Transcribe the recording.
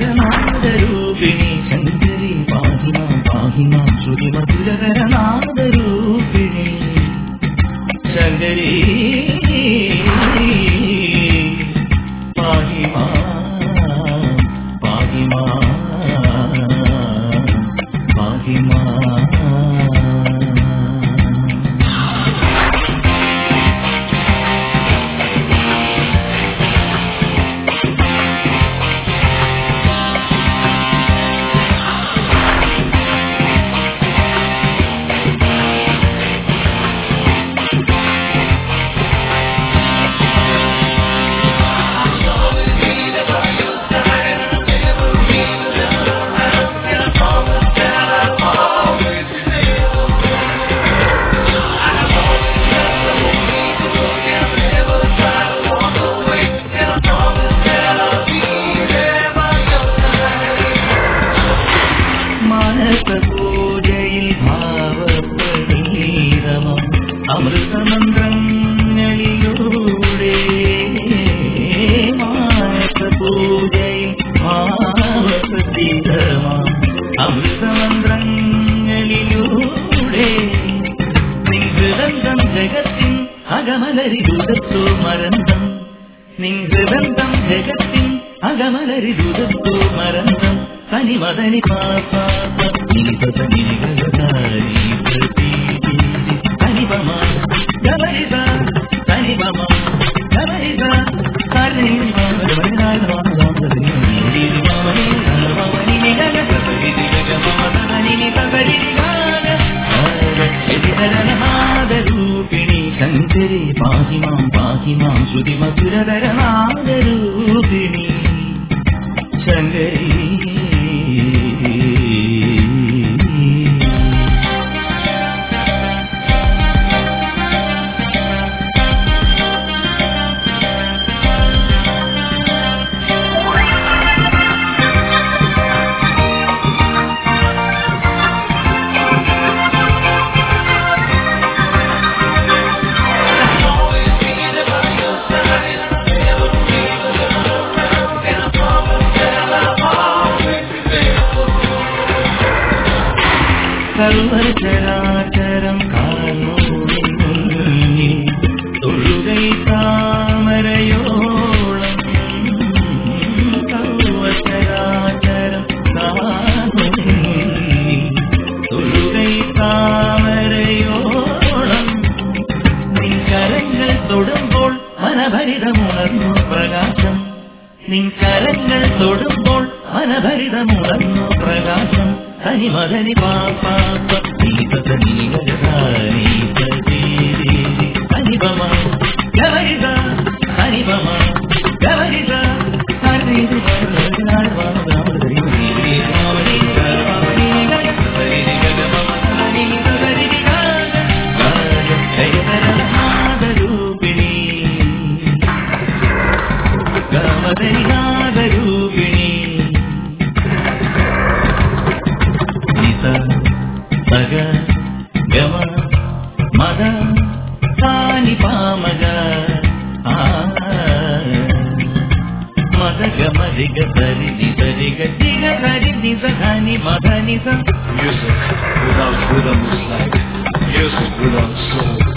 മധുരതരനാദരൂപിണി ശങ്കരി പാഹിമാം പാഹിമാം ശ്രുതി മധുരതരനാദരൂപിണി ശങ്കരി പാഹിമാം പാഹിമാം പാഹിമാം മാനസപൂജയിൽ ഭാവപ്രണീതമം അമൃതമന്ത്രങ്ങളിലൂടെ മാനസപൂജയിൽ ഭാവപ്രതീതമം അമൃതമന്ത്രങ്ങളിലൂടെ നിഹൃദന്തം ജഗത്തിൻ അകമലരിതുതത്തു മരന്തം നിഹൃദന്തം ജഗത്തിൻ അകമലരിതുതത്തു മരന്തം തനി മദനി പാപ തനി പദനി ഗഗാരി പ്രതീതി തനി പമ ഗമരിത തനി പമ ഗമരിത തനി പമ ഗമരിത ൂപിണി ശങ്കരി പാഹിമാം പാഹിമാം ശ്രുതി മധുരതരനാദരൂപിണി ശങ്കരി സർവചരാചരം കാണൂ മുന്നിൽ തൊഴുകൈ താമരയോളം സർവചരാചരം കാണൂ മുന്നിൽ തൊഴുകൈ താമരയോളം നിൻ കരങ്ങൾ തൊടുമ്പോൾ മനഭരിതമുണർന്നു പ്രകാശം നിൻ കരങ്ങൾ തൊടുമ്പോൾ മനഭരിതമുണർന്നു പ്രകാശം തനി മദനി പാപ്പ തനിപമ ഗവരിത തനിപമ ഗവരിത ഗമദരിനാദരൂപിണി നിത സഗ ഗമ മദ സാനി പാമഗ ആ മദ ഗമ രിഗ സരി നിസ രിഗ രിഗ സരി നിസ ധനി മദ നിസ Music without rhythm is like music without soul.